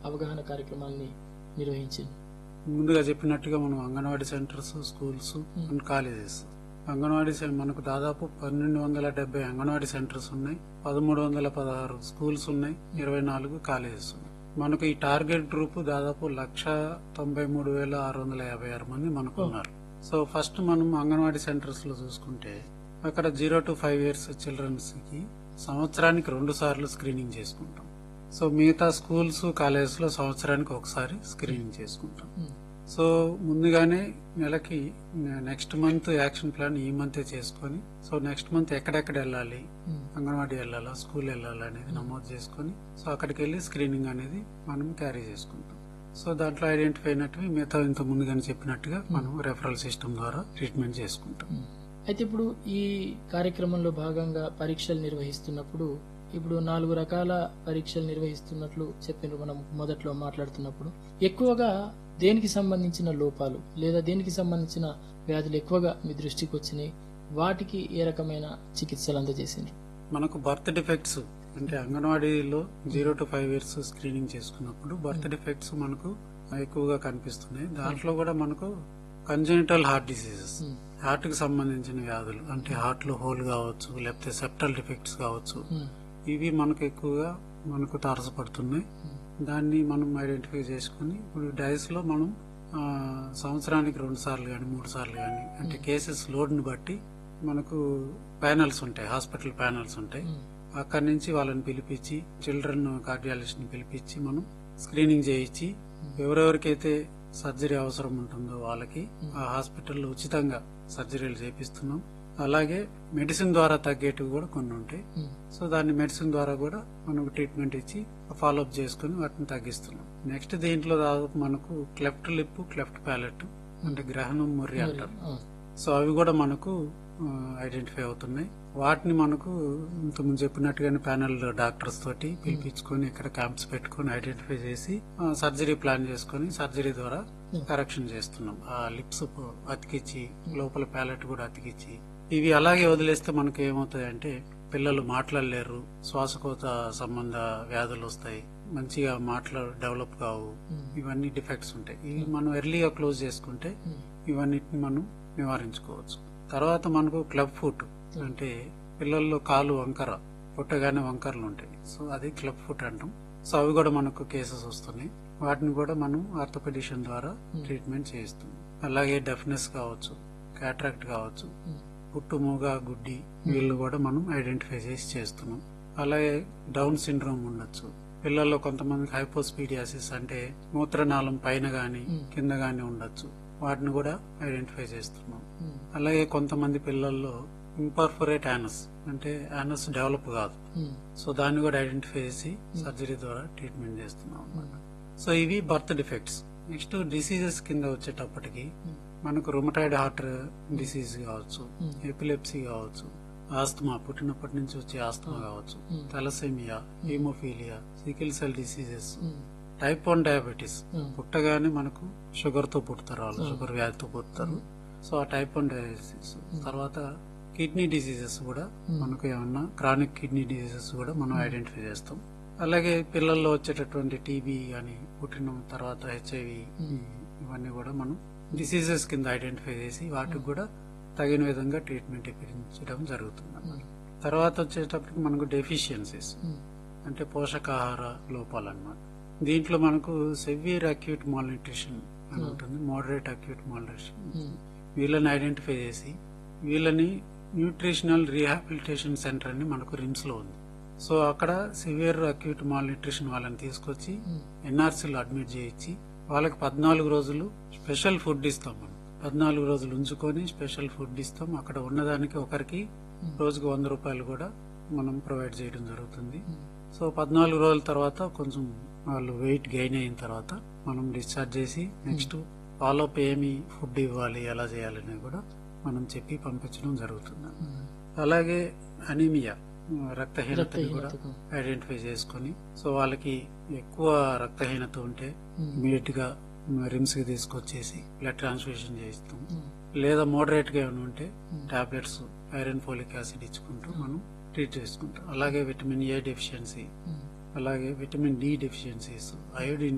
అవగాహన కార్యక్రమాల్ని నిర్వహించింది ముందుగా చెప్పినట్టుగా మనం anganwadi centres schools and colleges anganwadi సెం- మనకు దాదాపు పన్నెండు వందల డెబ్బై అంగన్వాడీ సెంటర్స్ ఉన్నాయి పదమూడు వందల పదహారు స్కూల్స్ ఉన్నాయి ఇరవై నాలుగు కాలేజెస్ ఉన్నాయి మనకు ఈ టార్గెట్ గ్రూప్ దాదాపు లక్ష తొంభై మూడు వేల ఆరు వందల యాభై ఆరు మంది మనకు ఉన్నారు సో ఫస్ట్ మనం అంగన్వాడీ సెంటర్స్ లో చూసుకుంటే అక్కడ zero to five years childrens కి సంవత్సరానికి రెండు సార్లు స్క్రీనింగ్ చేసుకుంటాం సో మిగతా స్కూల్స్ కాలేజెస్ లో సంవత్సరానికి ఒకసారి స్క్రీనింగ్ చేసుకుంటాం ఉమ్, సో ముందుగానే నెలకి నెక్స్ట్ మంత్ యాక్షన్ ప్లాన్ ఈ మంతే చేసుకొని సో నెక్స్ట్ మంత్ ఎక్కడెక్కడ వెళ్ళాలి ఉమ్, అంగన్వాడీ వెళ్ళాలా స్కూల్ వెళ్ళాలా అనేది నమోదు చేసుకొని సో అక్కడికి వెళ్ళి స్క్రీనింగ్ అనేది మనం క్యారీ చేసుకుంటాం సో దాంట్లో ఐడెంటిఫై అయినట్టు మిగతా ఇంత ముందుగానే చెప్పినట్టుగా మనం రెఫరల్ సిస్టమ్ ద్వారా ట్రీట్మెంట్ చేసుకుంటాం ఉమ్. అయితే ఇప్పుడు ఈ కార్యక్రమంలో భాగంగా పరీక్షలు నిర్వహిస్తున్నప్పుడు ఇప్పుడు నాలుగు రకాల పరీక్షలు నిర్వహిస్తున్నట్లు చెప్పిన మనం మొదట్లో మాట్లాడుతున్నప్పుడు ఎక్కువగా దేనికి సంబంధించిన లోపాలు లేదా దేనికి సంబంధించిన వ్యాధులు ఎక్కువగా మీ దృష్టికి వచ్చినాయి వాటికి ఏ రకమైన చికిత్సలు అందజేసిండ్రు మనకు బర్త్ డిఫెక్ట్స్ అంటే అంగన్వాడీలో zero to five years screening చేసుకున్నప్పుడు బర్త్ డిఫెక్ట్స్ మనకు ఎక్కువగా కనిపిస్తున్నాయి దాంట్లో కూడా మనకు కంజెనిటల్ హార్ట్ డిసీజెస్ ఉమ్, హార్ట్ కి సంబంధించిన వ్యాధులు అంటే హార్ట్ లో హోల్ కావచ్చు లేకపోతే సెప్టల్ డిఫెక్ట్స్ కావచ్చు ఉమ్, ఇవి మనకు ఎక్కువగా మనకు తారసపడుతున్నాయి ఉమ్, దాన్ని మనం ఐడెంటిఫై చేసుకుని ఇప్పుడు డైస్ లో మనం ఆ, సంవత్సరానికి రెండు సార్లు కానీ మూడు సార్లు కానీ అంటే కేసెస్ లోడ్ ని బట్టి మనకు ప్యానల్స్ ఉంటాయి హాస్పిటల్ ప్యానల్స్ ఉంటాయి ఉమ్, అక్కడి నుంచి వాళ్ళని పిలిపించి చిల్డ్రన్ కార్డియాలజిస్ట్ ని పిలిపించి మనం స్క్రీనింగ్ చేయించి ఎవరెవరికైతే సర్జరీ అవసరం ఉంటుందో వాళ్ళకి ఆ హాస్పిటల్లో ఉచితంగా సర్జరీలు చేపిస్తున్నాం అలాగే మెడిసిన్ ద్వారా తగ్గేటివి కూడా కొన్ని ఉంటాయి ఉమ్, సో దాన్ని మెడిసిన్ ద్వారా కూడా మనకు ట్రీట్మెంట్ ఇచ్చి ఫాలో అప్ చేసుకుని వాటిని తగ్గిస్తున్నాం నెక్స్ట్ దీంట్లో దాదాపు మనకు క్లెఫ్ట్ లిప్ క్లెఫ్ట్ ప్యాలెట్ అంటే గ్రహణం ముర్రి అంటారు ఆ, సో అవి కూడా మనకు ఐడెంటిఫై అవుతున్నాయి వాటిని మనకు ఇంతకుముందు చెప్పినట్టుగానే ప్యానల్ డాక్టర్స్ తోటి పిలిపించుకొని ఇక్కడ క్యాంప్స్ పెట్టుకొని ఐడెంటిఫై చేసి సర్జరీ ప్లాన్ చేసుకొని సర్జరీ ద్వారా కరెక్షన్ చేస్తున్నాం ఆ లిప్స్ అతికిచ్చి లోపల ప్యాలెట్ కూడా అతికిచ్చి ఇవి అలాగే వదిలేస్తే మనకి ఏమవుతాయంటే పిల్లలు మాట్లాడలేరు శ్వాసకోత సంబంధ వ్యాధులు వస్తాయి మంచిగా మాట్లా డెవలప్ కావు ఉమ్, ఇవన్నీ డిఫెక్ట్స్ ఉంటాయి ఇవి మనం ఎర్లీగా క్లోజ్ చేసుకుంటే ఉమ్, ఇవన్నిటిని మనం నివారించుకోవచ్చు తర్వాత మనకు క్లబ్ ఫుట్ అంటే పిల్లల్లో కాలు వంకర పుట్టగానే వంకరలు ఉంటాయి సో అది క్లబ్ ఫుట్ అంటాం సో అవి కూడా మనకు కేసెస్ వస్తున్నాయి వాటిని కూడా మనం ఆర్థోపెడిషన్ ద్వారా ట్రీట్మెంట్ చేయిస్తున్నాం అలాగే డెఫ్నెస్ కావచ్చు క్యాట్రాక్ట్ కావచ్చు ఉమ్, పుట్టు మూగ గుడ్డి వీళ్ళు కూడా మనం ఐడెంటిఫై చేసి చేస్తున్నాం అలాగే డౌన్ సిండ్రోమ్ ఉండొచ్చు పిల్లల్లో కొంతమందికి హైపోస్పీడియాసిస్ అంటే మూత్రనాళం పైన గాని కింద గాని ఉండొచ్చు వాటిని కూడా ఐడెంటిఫై చేస్తున్నాం ఉమ్, అలాగే కొంతమంది పిల్లల్లో ఇంపర్ఫొరేట్ యానస్ అంటే యానస్ డెవలప్ కాదు ఉమ్, సో దాన్ని కూడా ఐడెంటిఫై చేసి సర్జరీ ద్వారా ట్రీట్మెంట్ చేస్తున్నాం అన్నమాట సో ఇవి బర్త్ డిఫెక్ట్స్ నెక్స్ట్ డిసీజెస్ కింద వచ్చేటప్పటికి మనకు రుమటాయిడ్ హార్ట్ డిసీజ్ కావచ్చు Hmm. ఎపిలెప్సీ కావచ్చు ఆస్తమా పుట్టినప్పటి నుంచి వచ్చే ఆస్తమా కావచ్చు Hmm. Thalassaemia haemophilia sickle cell diseases um, type one diabetes ఉమ్, పుట్టగానే మనకు షుగర్ తో పుడతారు వాళ్ళు షుగర్ వ్యాధితో పుడతారు సో ఆ టైప్ వన్ డయాబెటీస్ తర్వాత కిడ్నీ డిసీజెస్ కూడా మనకు ఏమన్నా క్రానిక్ కిడ్నీ డిసీజెస్ కూడా మనం ఐడెంటిఫై చేస్తాం అలాగే పిల్లల్లో వచ్చేటటువంటి టీబీ కానీ పుట్టిన తర్వాత హెచ్ఐవి ఇవన్నీ కూడా మనం డిసీజెస్ కింద ఐడెంటిఫై చేసి వాటికి కూడా తగిన విధంగా ట్రీట్మెంట్ ఇప్పించడం జరుగుతుంది అన్నమాట. తర్వాత వచ్చేటప్పటికి మనకు డెఫిషియన్సీస్ ఉమ్, అంటే పోషకాహార లోపాలు అన్నమాట దీంట్లో మనకు సెవియర్ అక్యూట్ మాల్న్యూట్రిషన్ అని ఉంటుంది మోడరేట్ అక్యూట్ మాల్న్యూట్రిషన్ ఉమ్, వీళ్ళని ఐడెంటిఫై చేసి వీళ్ళని న్యూట్రిషనల్ రీహాబిలిటేషన్ సెంటర్ అని మనకు రిమ్స్ లో ఉంది సో అక్కడ సివియర్ అక్యూట్ మాల్న్యూట్రిషన్ వాళ్ళని తీసుకొచ్చి ఉమ్, ఎన్ఆర్సీలో అడ్మిట్ చేయించి వాళ్ళకి పద్నాలుగు రోజులు స్పెషల్ ఫుడ్ ఇస్తాం మనం పద్నాలుగు రోజులు ఉంచుకొని స్పెషల్ ఫుడ్ ఇస్తాం అక్కడ ఉన్నదానికి ఒకరికి రోజుకు వంద రూపాయలు కూడా మనం ప్రొవైడ్ చేయడం జరుగుతుంది ఉమ్, సో పద్నాలుగు రోజుల తర్వాత కొంచెం వాళ్ళు వెయిట్ గెయిన్ అయిన తర్వాత మనం డిశ్చార్జ్ చేసి నెక్స్ట్ ఫాలోఅప్ ఏమి ఫుడ్ ఇవ్వాలి ఎలా చేయాలని కూడా మనం చెప్పి పంపించడం జరుగుతుంది ఉమ్, అలాగే అనీమియా రక్తహీనతని కూడా రక్తహీనతకు. ఐడెంటిఫై చేసుకొని సో వాళ్ళకి ఎక్కువ రక్తహీనత ఉంటే ఉమ్, ఇమీడియట్ గా రిమ్స్ కి తీసుకొచ్చేసి బ్లడ్ ట్రాన్స్ఫ్యూషన్ చేయిస్తాం ఉమ్, లేదా మోడరేట్ గా ఏమైనా ఉంటే టాబ్లెట్స్ ఐరన్ ఫోలిక్ యాసిడ్ ఇచ్చుకుంటూ మనం ట్రీట్ చేసుకుంటాం అలాగే విటమిన్ ఏ డెఫిషియన్సీ ఉమ్, అలాగే విటమిన్ డి డెఫిషియన్సీస్ అయోడిన్